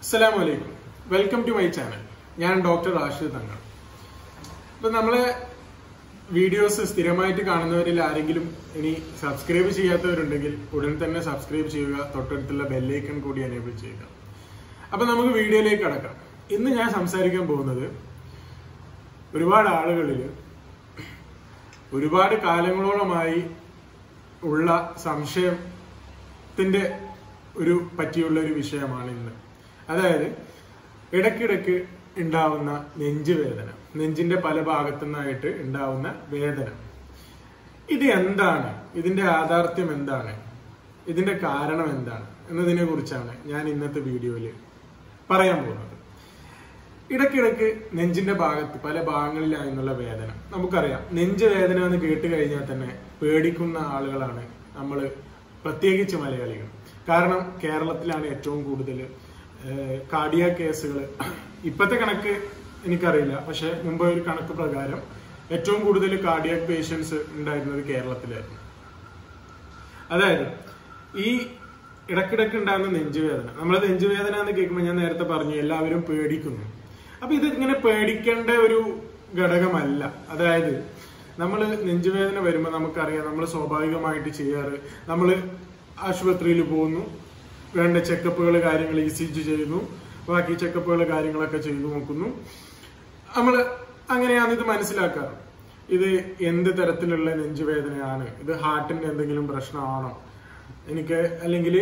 അസ്സലാമു അലൈക്കും welcome to my channel ഞാൻ ഡോക്ടർ റാഷിദ് തങ്ങൾ ഇപ്പൊ നമ്മളെ വീഡിയോസ് സ്ഥിരമായിട്ട് കാണുന്നവരിൽ ആരെങ്കിലും ഇനി സബ്സ്ക്രൈബ് ചെയ്യാത്തവരുണ്ടെങ്കിൽ ഉടൻ തന്നെ സബ്സ്ക്രൈബ് ചെയ്യുക തൊട്ടടുത്തുള്ള ബെല്ലൈക്കൺ കൂടി എനേബിൾ ചെയ്യുക അപ്പൊ നമുക്ക് വീഡിയോയിലേക്ക് കടക്കാം ഇന്ന് ഞാൻ സംസാരിക്കാൻ പോകുന്നത് ഒരുപാട് ആളുകളിൽ ഒരുപാട് കാലങ്ങളോളമായി ഉള്ള സംശയത്തിന്റെ ഒരു പറ്റിയുള്ള ഒരു വിഷയമാണ് ഇന്ന് അതായത് ഇടയ്ക്കിടയ്ക്ക് ഉണ്ടാവുന്ന നെഞ്ചുവേദന നെഞ്ചിന്റെ പല ഭാഗത്തു നിന്നായിട്ട് ഉണ്ടാവുന്ന വേദന ഇത് എന്താണ് ഇതിന്റെ യാഥാർത്ഥ്യം എന്താണ് ഇതിന്റെ കാരണം എന്താണ് എന്നതിനെ കുറിച്ചാണ് ഞാൻ ഇന്നത്തെ വീഡിയോയിൽ പറയാൻ പോകുന്നത് ഇടയ്ക്കിടയ്ക്ക് നെഞ്ചിന്റെ ഭാഗത്ത് പല ഭാഗങ്ങളിലായിരുന്നുള്ള വേദന നമുക്കറിയാം നെഞ്ച് വേദന എന്ന് കേട്ട് കഴിഞ്ഞാൽ തന്നെ പേടിക്കുന്ന ആളുകളാണ് നമ്മൾ പ്രത്യേകിച്ച് മലയാളികൾ കാരണം കേരളത്തിലാണ് ഏറ്റവും കൂടുതൽ കാർഡിയ കേസുകൾ ഇപ്പോഴത്തെ കണക്ക് എനിക്കറിയില്ല പക്ഷെ മുമ്പ് ഒരു കണക്ക് പ്രകാരം ഏറ്റവും കൂടുതൽ കാർഡിയാക് പേഷ്യൻസ് ഉണ്ടായിരുന്നത് കേരളത്തിലായിരുന്നു അതായത് ഈ ഇടക്കിടക്ക് ഉണ്ടാകുന്ന നെഞ്ചുവേദന നമ്മൾ നെഞ്ചുവേദന എന്ന് കേൾക്കുമ്പോൾ ഞാൻ നേരത്തെ പറഞ്ഞു എല്ലാവരും പേടിക്കുന്നു അപ്പൊ ഇത് ഇങ്ങനെ പേടിക്കേണ്ട ഒരു ഘടകമല്ല അതായത് നമ്മൾ നെഞ്ചുവേദന വരുമ്പോൾ നമുക്കറിയാം നമ്മൾ സ്വാഭാവികമായിട്ട് ചെയ്യാറ് നമ്മൾ ആശുപത്രിയിൽ പോകുന്നു വേണ്ട ചെക്കപ്പുകൾ കാര്യങ്ങൾ ഇ സി ജി ചെയ്യുന്നു ബാക്കി ചെക്കപ്പുകൾ കാര്യങ്ങളൊക്കെ ചെയ്തു നോക്കുന്നു നമ്മൾ അങ്ങനെയാണ് ഇത് മനസ്സിലാക്കാറ് ഇത് എന്ത് തരത്തിലുള്ള നെഞ്ചുവേദനയാണ് ഇത് ഹാർട്ടിന്റെ എന്തെങ്കിലും പ്രശ്നമാണോ എനിക്ക് അല്ലെങ്കിൽ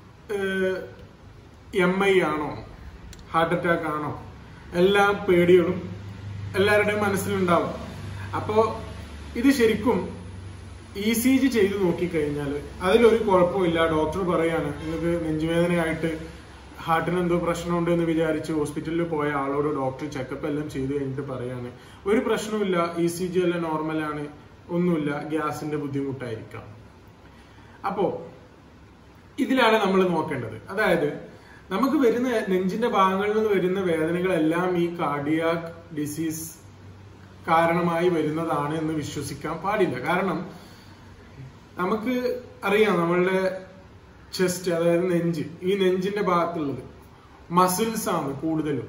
എം ഐ ആണോ ഹാർട്ട് അറ്റാക്ക് ആണോ എല്ലാ പേടികളും എല്ലാവരുടെയും മനസ്സിലുണ്ടാവും അപ്പോ ഇത് ശരിക്കും ഇ സി ജി ചെയ്ത് നോക്കിക്കഴിഞ്ഞാൽ അതിലൊരു കുഴപ്പമില്ല ഡോക്ടർ പറയാണ് നിങ്ങൾക്ക് നെഞ്ചുവേദനയായിട്ട് ഹാർട്ടിന് എന്തോ പ്രശ്നമുണ്ട് എന്ന് വിചാരിച്ച് ഹോസ്പിറ്റലിൽ പോയ ആളോട് ഡോക്ടർ ചെക്കപ്പ് എല്ലാം ചെയ്ത് കഴിഞ്ഞിട്ട് പറയാണ് ഒരു പ്രശ്നമില്ല ഇ സി ജി എല്ലാം നോർമലാണ് ഒന്നുമില്ല ഗ്യാസിന്റെ ബുദ്ധിമുട്ടായിരിക്കാം അപ്പോ ഇതിലാണ് നമ്മൾ നോക്കേണ്ടത് അതായത് നമുക്ക് വരുന്ന നെഞ്ചിന്റെ ഭാഗങ്ങളിൽ നിന്ന് വരുന്ന വേദനകളെല്ലാം ഈ കാർഡിയാക് ഡിസീസ് കാരണമായി വരുന്നതാണ് എന്ന് വിശ്വസിക്കാൻ പാടില്ല കാരണം നമുക്ക് അറിയാം നമ്മളുടെ ചെസ്റ്റ് അതായത് നെഞ്ച് ഈ നെഞ്ചിന്റെ ഭാഗത്തുള്ളത് മസിൽസ് ആണ് കൂടുതലും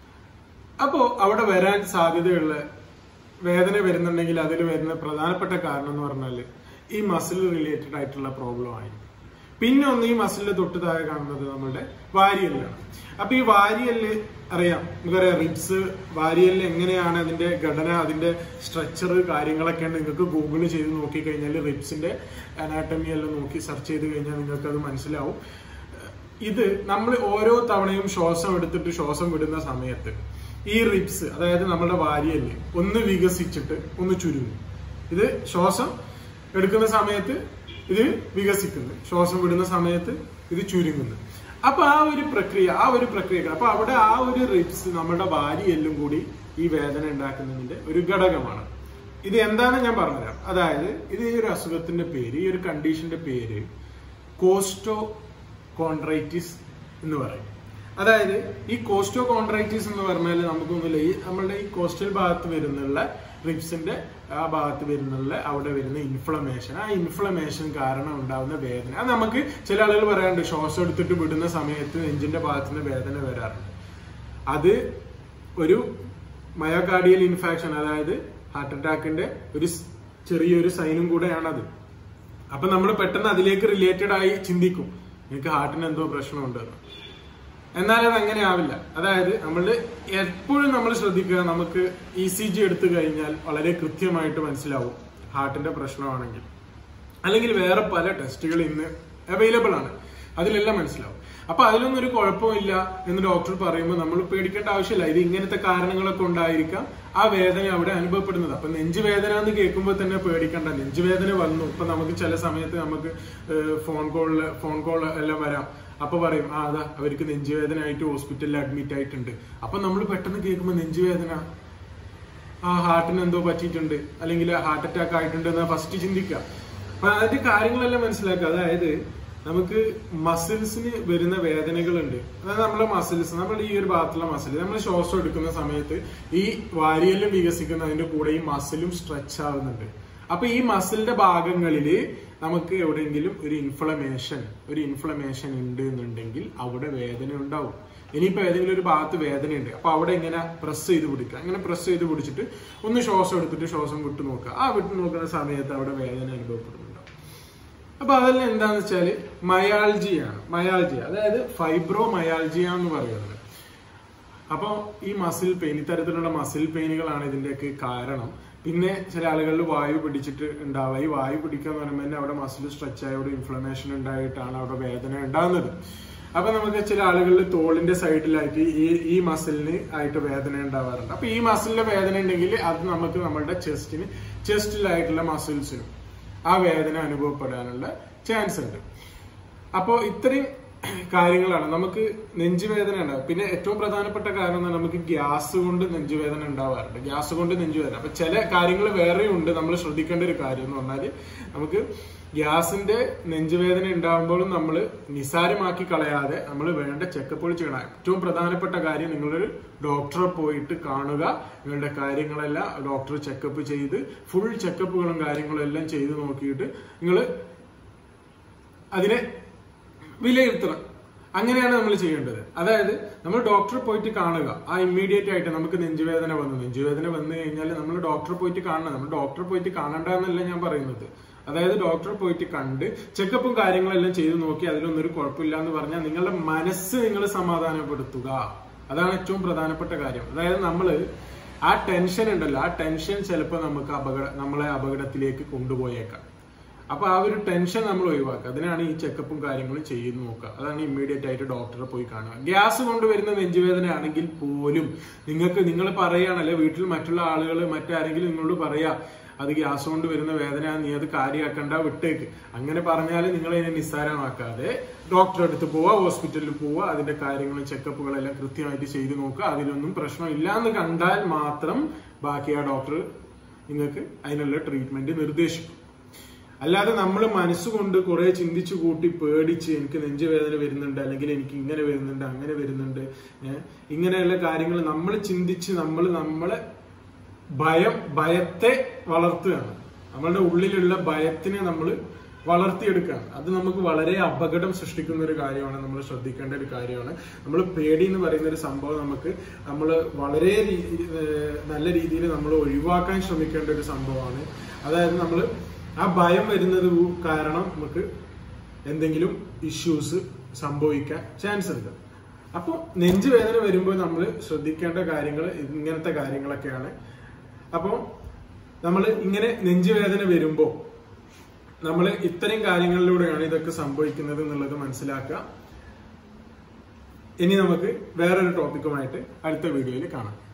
അപ്പോ അവിടെ വരാൻ സാധ്യതയുള്ള വേദന വരുന്നുണ്ടെങ്കിൽ അതിൽ വരുന്ന പ്രധാനപ്പെട്ട കാരണം എന്ന് പറഞ്ഞാൽ ഈ മസിൽ റിലേറ്റഡ് ആയിട്ടുള്ള പ്രോബ്ലം ആയിരിക്കും പിന്നെ ഒന്ന് ഈ മസിലിന്റെ തൊട്ട് താഴെ കാണുന്നത് നമ്മളുടെ വാരിയല്ലാണ് അപ്പൊ ഈ വാരിയല് അറിയാം നമുക്കറിയാം റിബ്സ് വാരിയല് എങ്ങനെയാണ് അതിന്റെ ഘടന അതിന്റെ സ്ട്രക്ചർ കാര്യങ്ങളൊക്കെ ഉണ്ട് നിങ്ങൾക്ക് ഗൂഗിൾ ചെയ്ത് നോക്കിക്കഴിഞ്ഞാൽ റിബ്സിന്റെ അനാട്ടമി എല്ലാം നോക്കി സെർച്ച് ചെയ്ത് കഴിഞ്ഞാൽ നിങ്ങൾക്ക് അത് മനസ്സിലാവും ഇത് നമ്മൾ ഓരോ തവണയും ശ്വാസം എടുത്തിട്ട് ശ്വാസം വിടുന്ന സമയത്ത് ഈ റിബ്സ് അതായത് നമ്മുടെ വാരിയല് ഒന്ന് വികസിച്ചിട്ട് ഒന്ന് ചുരുങ്ങും ഇത് ശ്വാസം എടുക്കുന്ന സമയത്ത് ഇത് വികസിക്കുന്നു ശ്വാസം വിടുന്ന സമയത്ത് ഇത് ചുരുങ്ങുന്നു അപ്പൊ ആ ഒരു പ്രക്രിയ ആ ഒരു പ്രക്രിയ അപ്പൊ അവിടെ ആ ഒരു റിബ്സ് നമ്മുടെ വാരിയെല്ലും കൂടി ഈ വേദന ഉണ്ടാക്കുന്നതിന്റെ ഒരു ഘടകമാണ് ഇത് എന്താണ് ഞാൻ പറഞ്ഞുതരാം അതായത് ഇത് ഈ ഒരു അസുഖത്തിന്റെ പേര് ഈ ഒരു കണ്ടീഷന്റെ പേര് കോസ്റ്റോ കോൺട്രൈറ്റിസ് എന്ന് പറയും അതായത് ഈ കോസ്റ്റോ കോൺട്രൈറ്റിസ് എന്ന് പറഞ്ഞാൽ നമുക്കൊന്നുമില്ല ഈ നമ്മളുടെ ഈ കോസ്റ്റൽ ഭാഗത്ത് വരുന്നുള്ള റിബ്സിന്റെ ആ ഭാഗത്ത് വരുന്നുള്ള അവിടെ വരുന്ന ഇൻഫ്ലമേഷൻ ആ ഇൻഫ്ലമേഷൻ കാരണം ഉണ്ടാകുന്ന വേദന അത് നമുക്ക് ചില ആളുകൾ പറയാറുണ്ട് ശ്വാസം എടുത്തിട്ട് വിടുന്ന സമയത്ത് നെഞ്ചിന്റെ ഭാഗത്ത് നിന്ന് വേദന വരാറുണ്ട് അത് ഒരു മയോകാർഡിയൽ ഇൻഫാക്ഷൻ അതായത് ഹാർട്ട് അറ്റാക്കിന്റെ ഒരു ചെറിയൊരു സൈനും കൂടെയാണത് അപ്പൊ നമ്മൾ പെട്ടെന്ന് അതിലേക്ക് റിലേറ്റഡ് ആയി ചിന്തിക്കും എനിക്ക് ഹാർട്ടിന് എന്തോ പ്രശ്നമുണ്ടെന്ന് എന്നാൽ അത് അങ്ങനെ ആവില്ല അതായത് നമ്മൾ എപ്പോഴും നമ്മൾ ശ്രദ്ധിക്കുക നമുക്ക് ഇ സി ജി എടുത്തു കഴിഞ്ഞാൽ വളരെ കൃത്യമായിട്ട് മനസ്സിലാവും ഹാർട്ടിന്റെ പ്രശ്നമാണെങ്കിൽ അല്ലെങ്കിൽ വേറെ പല ടെസ്റ്റുകൾ ഇന്ന് അവൈലബിൾ ആണ് അതിലെല്ലാം മനസ്സിലാവും അപ്പൊ അതിലൊന്നും ഒരു കുഴപ്പമില്ല എന്ന് ഡോക്ടർ പറയുമ്പോൾ നമ്മൾ പേടിക്കേണ്ട ആവശ്യമില്ല ഇത് ഇങ്ങനത്തെ കാരണങ്ങളൊക്കെ ഉണ്ടായിരിക്കാം ആ വേദന അവിടെ അനുഭവപ്പെടുന്നത് അപ്പൊ നെഞ്ചുവേദന എന്ന് കേൾക്കുമ്പോൾ തന്നെ പേടിക്കണ്ട നെഞ്ചുവേദന വന്നു ഇപ്പൊ നമുക്ക് ചില സമയത്ത് നമുക്ക് ഫോൺ കോളിൽ ഫോൺ കോൾ എല്ലാം വരാം അപ്പൊ പറയും ആ അതാ അവർക്ക് നെഞ്ചുവേദന ആയിട്ട് ഹോസ്പിറ്റലിൽ അഡ്മിറ്റ് ആയിട്ടുണ്ട് അപ്പൊ നമ്മൾ പെട്ടെന്ന് കേൾക്കുമ്പോൾ നെഞ്ചുവേദന ആ ഹാർട്ടിന് എന്തോ പറ്റിയിട്ടുണ്ട് അല്ലെങ്കിൽ ഹാർട്ട് അറ്റാക്ക് ആയിട്ടുണ്ട് എന്ന് ഫസ്റ്റ് ചിന്തിക്കുക അപ്പൊ അതിന്റെ കാര്യങ്ങളെല്ലാം മനസ്സിലാക്കുക അതായത് നമുക്ക് മസിൽസിന് വരുന്ന വേദനകളുണ്ട് അതായത് നമ്മളെ മസിൽസ് നമ്മൾ ഈ ഒരു ഭാഗത്തുള്ള മസിൽ നമ്മൾ ശ്വാസം എടുക്കുന്ന സമയത്ത് ഈ വാരിയെല്ലാം വികസിക്കുന്നതിന്റെ കൂടെ ഈ മസിലും സ്ട്രെച്ച് ആവുന്നുണ്ട് അപ്പൊ ഈ മസിലിന്റെ ഭാഗങ്ങളിൽ നമുക്ക് എവിടെയെങ്കിലും ഒരു ഇൻഫ്ലമേഷൻ ഒരു ഇൻഫ്ലമേഷൻ ഉണ്ട് എന്നുണ്ടെങ്കിൽ അവിടെ വേദന ഉണ്ടാവും ഇനിയിപ്പോ ഏതെങ്കിലും ഒരു ഭാഗത്ത് വേദനയുണ്ട് അപ്പൊ അവിടെ ഇങ്ങനെ പ്രസ് ചെയ്ത് പിടിക്കുക ഇങ്ങനെ പ്രസ് ചെയ്ത് പിടിച്ചിട്ട് ഒന്ന് ശ്വാസം എടുത്തിട്ട് ശ്വാസം വിട്ടു നോക്കുക ആ വിട്ടു നോക്കുന്ന സമയത്ത് അവിടെ വേദന അനുഭവപ്പെടുന്നുണ്ടാവും അപ്പൊ അതെല്ലാം എന്താന്ന് വെച്ചാല് മയാൾജിയാണ് മയാൾജിയ അതായത് ഫൈബ്രോ മയാൾജിയ എന്ന് പറയുന്നത് അപ്പോൾ ഈ മസിൽ പെയിൻ ഇത്തരത്തിലുള്ള മസിൽ പെയിനുകളാണ് ഇതിന്റെയൊക്കെ കാരണം പിന്നെ ചില ആളുകളിൽ വായു പിടിച്ചിട്ട് ഉണ്ടാവുക ഈ വായു പിടിക്കുക എന്ന് പറയുമ്പോൾ തന്നെ അവിടെ മസിൽ സ്ട്രെച്ച് ആയ അവിടെ ഇൻഫ്ലമേഷൻ ഉണ്ടായിട്ടാണ് അവിടെ വേദന ഉണ്ടാകുന്നത് അപ്പൊ നമുക്ക് ചില ആളുകളിൽ തോളിന്റെ സൈഡിലായിട്ട് ഈ ഈ മസിലിന് ആയിട്ട് വേദന ഉണ്ടാവാറുണ്ട് അപ്പൊ ഈ മസിലിന്റെ വേദന ഉണ്ടെങ്കിൽ അത് നമുക്ക് നമ്മുടെ ചെസ്റ്റിന് ചെസ്റ്റിലായിട്ടുള്ള മസിൽസിനും ആ വേദന അനുഭവപ്പെടാനുള്ള ചാൻസ് ഉണ്ട് അപ്പോ ഇത്രയും കാര്യങ്ങളാണ് നമുക്ക് നെഞ്ചുവേദന ഉണ്ടാവും പിന്നെ ഏറ്റവും പ്രധാനപ്പെട്ട കാരണം എന്ന് പറഞ്ഞാൽ നമുക്ക് ഗ്യാസ് കൊണ്ട് നെഞ്ചുവേദന ഉണ്ടാവാറുണ്ട് ഗ്യാസ് കൊണ്ട് നെഞ്ചുവേദന അപ്പൊ ചില കാര്യങ്ങൾ വേറെയും ഉണ്ട് നമ്മൾ ശ്രദ്ധിക്കേണ്ട ഒരു കാര്യം എന്ന് പറഞ്ഞാൽ നമുക്ക് ഗ്യാസിന്റെ നെഞ്ചുവേദന ഉണ്ടാകുമ്പോഴും നമ്മൾ നിസാരമാക്കി കളയാതെ നമ്മൾ വേണ്ട ചെക്കപ്പുകൾ ചെയ്യണം ഏറ്റവും പ്രധാനപ്പെട്ട കാര്യം നിങ്ങളൊരു ഡോക്ടറെ പോയിട്ട് കാണുക നിങ്ങളുടെ കാര്യങ്ങളെല്ലാം ഡോക്ടർ ചെക്കപ്പ് ചെയ്ത് ഫുൾ ചെക്കപ്പുകളും കാര്യങ്ങളും എല്ലാം ചെയ്ത് നോക്കിയിട്ട് നിങ്ങൾ അതിനെ വിലയിരുത്തണം അങ്ങനെയാണ് നമ്മൾ ചെയ്യേണ്ടത് അതായത് നമ്മൾ ഡോക്ടറെ പോയിട്ട് കാണുക ആ ഇമ്മീഡിയറ്റ് ആയിട്ട് നമുക്ക് നെഞ്ചുവേദന വന്നു നെഞ്ചുവേദന വന്നു കഴിഞ്ഞാൽ നമ്മൾ ഡോക്ടറെ പോയിട്ട് കാണണം നമ്മൾ ഡോക്ടറെ പോയിട്ട് കാണണ്ട എന്നല്ല ഞാൻ പറയുന്നത് അതായത് ഡോക്ടറെ പോയിട്ട് കണ്ട് ചെക്കപ്പും കാര്യങ്ങളെല്ലാം ചെയ്തു നോക്കി അതിലൊന്നും ഒരു കുഴപ്പമില്ല എന്ന് പറഞ്ഞാൽ നിങ്ങളുടെ മനസ്സ് നിങ്ങൾ സമാധാനപ്പെടുത്തുക അതാണ് ഏറ്റവും പ്രധാനപ്പെട്ട കാര്യം അതായത് നമ്മൾ ആ ടെൻഷൻ ഉണ്ടല്ലോ ആ ടെൻഷൻ ചിലപ്പോൾ നമുക്ക് അപകട നമ്മളെ അപകടത്തിലേക്ക് കൊണ്ടുപോയേക്കാം അപ്പൊ ആ ഒരു ടെൻഷൻ നമ്മൾ ഒഴിവാക്കുക അതിനാണ് ഈ ചെക്കപ്പും കാര്യങ്ങളും ചെയ്ത് നോക്കുക അതാണ് ഇമ്മീഡിയറ്റ് ആയിട്ട് ഡോക്ടറെ പോയി കാണുക ഗ്യാസ് കൊണ്ടുവരുന്ന നെഞ്ചുവേദന ആണെങ്കിൽ പോലും നിങ്ങൾക്ക് നിങ്ങൾ പറയുകയാണല്ലേ വീട്ടിൽ മറ്റുള്ള ആളുകൾ മറ്റാരെങ്കിലും നിങ്ങളോട് പറയാ അത് ഗ്യാസ് കൊണ്ട് വരുന്ന വേദന നീ അത് കാര്യമാക്കണ്ട വിട്ടേക്ക് അങ്ങനെ പറഞ്ഞാൽ നിങ്ങൾ അതിനെ നിസ്സാരമാക്കാതെ ഡോക്ടറെ അടുത്ത് പോവുക ഹോസ്പിറ്റലിൽ പോവുക അതിന്റെ കാര്യങ്ങളും ചെക്കപ്പുകളെല്ലാം കൃത്യമായിട്ട് ചെയ്തു നോക്കുക അതിലൊന്നും പ്രശ്നമില്ല എന്ന് കണ്ടാൽ മാത്രം ബാക്കി ആ ഡോക്ടർ നിങ്ങൾക്ക് അതിനുള്ള ട്രീറ്റ്മെന്റ് നിർദ്ദേശിക്കും അല്ലാതെ നമ്മൾ മനസ്സുകൊണ്ട് കുറെ ചിന്തിച്ചു കൂട്ടി പേടിച്ച് എനിക്ക് നെഞ്ചുവേദന വരുന്നുണ്ട് അല്ലെങ്കിൽ എനിക്ക് ഇങ്ങനെ വരുന്നുണ്ട് അങ്ങനെ വരുന്നുണ്ട് ഏഹ് ഇങ്ങനെയുള്ള കാര്യങ്ങൾ നമ്മൾ ചിന്തിച്ച് നമ്മൾ നമ്മളെ ഭയം ഭയത്തെ വളർത്തുകയാണ് നമ്മളുടെ ഉള്ളിലുള്ള ഭയത്തിനെ നമ്മൾ വളർത്തിയെടുക്കുകയാണ് അത് നമുക്ക് വളരെ അപകടം സൃഷ്ടിക്കുന്ന ഒരു കാര്യമാണ് നമ്മൾ ശ്രദ്ധിക്കേണ്ട ഒരു കാര്യമാണ് നമ്മൾ പേടി എന്ന് പറയുന്ന ഒരു സംഭവം നമുക്ക് നമ്മൾ വളരെ രീ- ഏഹ് നല്ല രീതിയിൽ നമ്മൾ ഒഴിവാക്കാൻ ശ്രമിക്കേണ്ട ഒരു സംഭവമാണ് അതായത് നമ്മൾ ആ ഭയം വരുന്നത് കാരണം നമുക്ക് എന്തെങ്കിലും ഇഷ്യൂസ് സംഭവിക്കാൻ ചാൻസ് ഉണ്ട് അപ്പോൾ നെഞ്ചുവേദന വരുമ്പോൾ നമ്മൾ ശ്രദ്ധിക്കേണ്ട കാര്യങ്ങൾ ഇങ്ങനത്തെ കാര്യങ്ങളൊക്കെയാണ് അപ്പോൾ നമ്മൾ ഇങ്ങനെ നെഞ്ചുവേദന വരുമ്പോൾ നമ്മൾ ഇത്തരം കാര്യങ്ങളിലൂടെയാണ് ഇതൊക്കെ സംഭവിക്കുന്നത് എന്നുള്ളത് മനസ്സിലാക്കുക ഇനി നമുക്ക് വേറൊരു ടോപ്പിക്കുമായിട്ട് അടുത്ത വീഡിയോയിൽ കാണാം